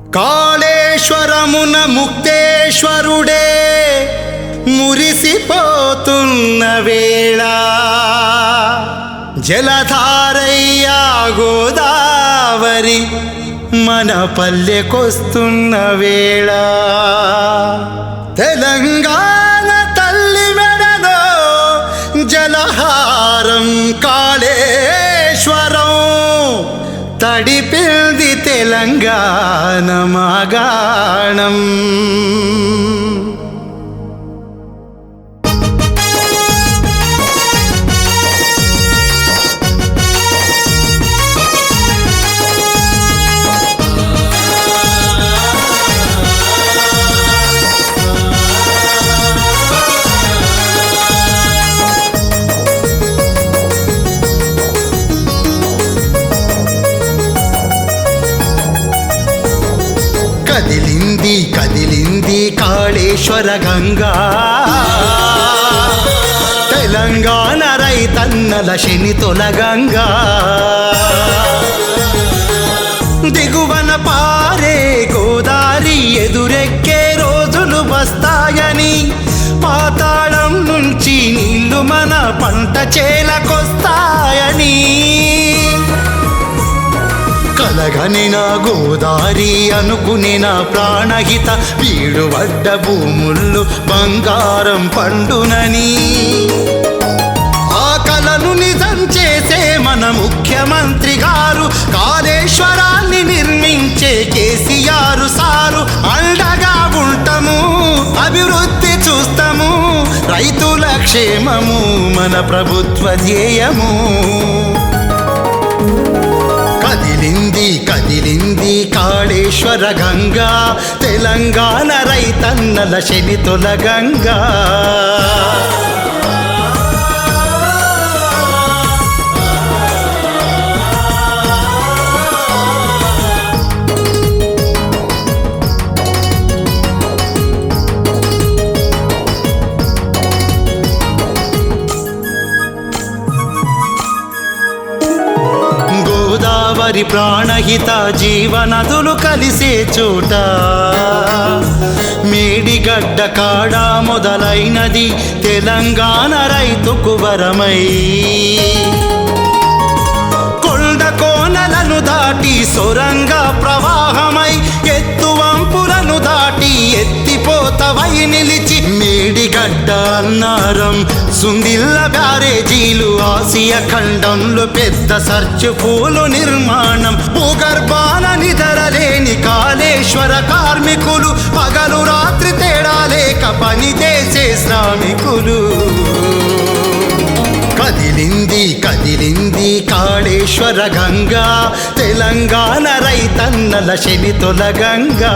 కాళేశ్వరమున ముక్తేశ్వరుడే మురిసిపోతున్న వేళ జలధారయ్యా గోదావరి మన పల్లెకొస్తున్న వేళ తెలంగాణ తల్లి మెడలో జలహారం కాళేశ్వరం తడిపిల్ది తెలంగాణ మాగాణం కదిలింది కదిలింది కాళేశ్వర గంగా తెలంగాణ రైతన్నల శని తొలగంగా దిగువన పారే గోదారి ఎదురెక్కే రోజులు వస్తాయని పాతాళం నుంచి నీళ్లు మన పంట చేలకొస్తాయని కలగని నా గోదారి అనుకునే నా ప్రాణహిత వీడు వడ్డ భూముల్లో బంగారం పండునని ఆ కలను నిజం చేసే మన ముఖ్యమంత్రి గారు కాళేశ్వరాన్ని నిర్మించే కేసీఆర్ సారు అండగా ఉంటాము అభివృద్ధి చూస్తాము రైతుల క్షేమము మన ప్రభుత్వ ధ్యేయము కదిలింది కదిలింది కాళేశ్వర గంగా తెలంగాణ రైతన్నల శని తొలగంగా గోదావరి ప్రాణహిత జీవనదులు కలిసే చోట మేడిగడ్డ కాడ మొదలైనది తెలంగాణ రైతుకు వరమై కొండ కోనలను దాటి సొరంగ ప్రవాహమై ఎత్తు వంపులను దాటి ఎత్తిపోతవై నిలిచి మేడిగడ్డ అన్నారం సుందిల్ల బ్యారేజీలు ఆసియా ఖండంలో పెద్ద సర్చు పూలు నిర్మాణం భూగర్భాన నిదరలేని కాళేశ్వర కార్మికులు పగలు రాత్రి తేడా లేక పని చేసే శ్రామికులు కదిలింది కదిలింది కాళేశ్వర గంగా తెలంగాణ రైతన్నల శని తొలగంగా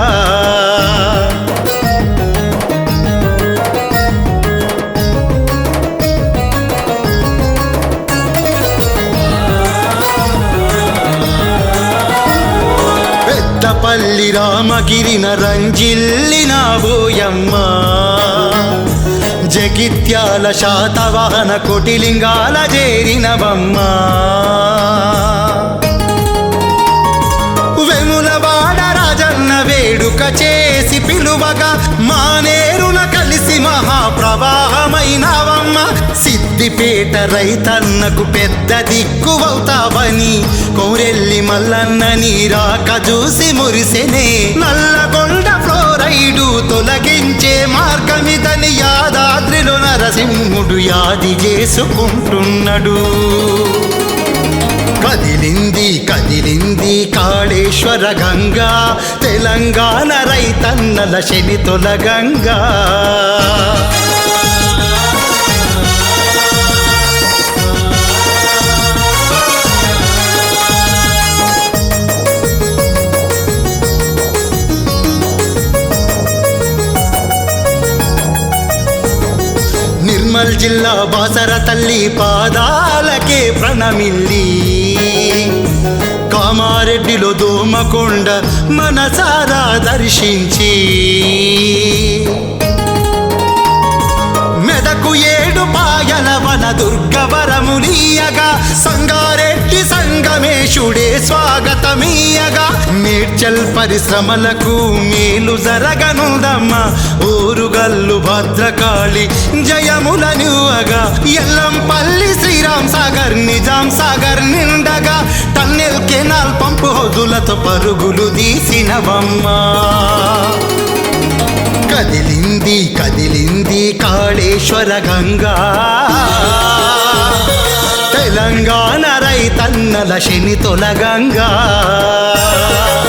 పెద్దపల్లి రామగిరిన రంజిల్లిన బోయమ్మ జగిత్యాల శాతవాహన కొటిలింగాల చేరినవమ్మ వెములవాడ రాజన్న వేడుక చేసి పిలువగా మానేరున కలిసి మహాప్రవాహమైనవమ్మ సిద్దిపేట రైతన్నకు పెద్ద దిక్కువవుతావని కోరెల్లి మల్లన్న నీరాక చూసి మురిసెనే నల్లగొండ ఫ్లోరైడు తొలగించే మార్గమిదని యాదాద్రిలో నరసింహుడు యాది చేసుకుంటున్నాడు కదిలింది కదిలింది కాళేశ్వర గంగా తెలంగాణ రైతన్నల శని తొలగంగా నిర్మల్ జిల్లా బాసర తల్లి పాదాలకే ప్రణమిల్లి కామారెడ్డిలో దోమకొండ మనసారా దర్శించి మెదకు ఏడు పాయల వన మన దుర్గవరములీయగా సంగారెడ్డి సంగమేశుడే స్వాగతమీయగా మేడ్చల్ పరిశ్రమలకు మేలు జరగనుందమ్మ ఊరుగల్లు భద్రకాళి జయములనివ్వగా ఎల్లంపల్లి శ్రీరామ్ సాగర్ నిజాం సాగర్ నిండగా టన్నెల్ కెనాల్ పంపు హౌదులతో పరుగులు తీసినవమ్మా కదిలింది కదిలింది కాళేశ్వర గంగా తెలంగాణ రైతన్నల శని తొలగంగా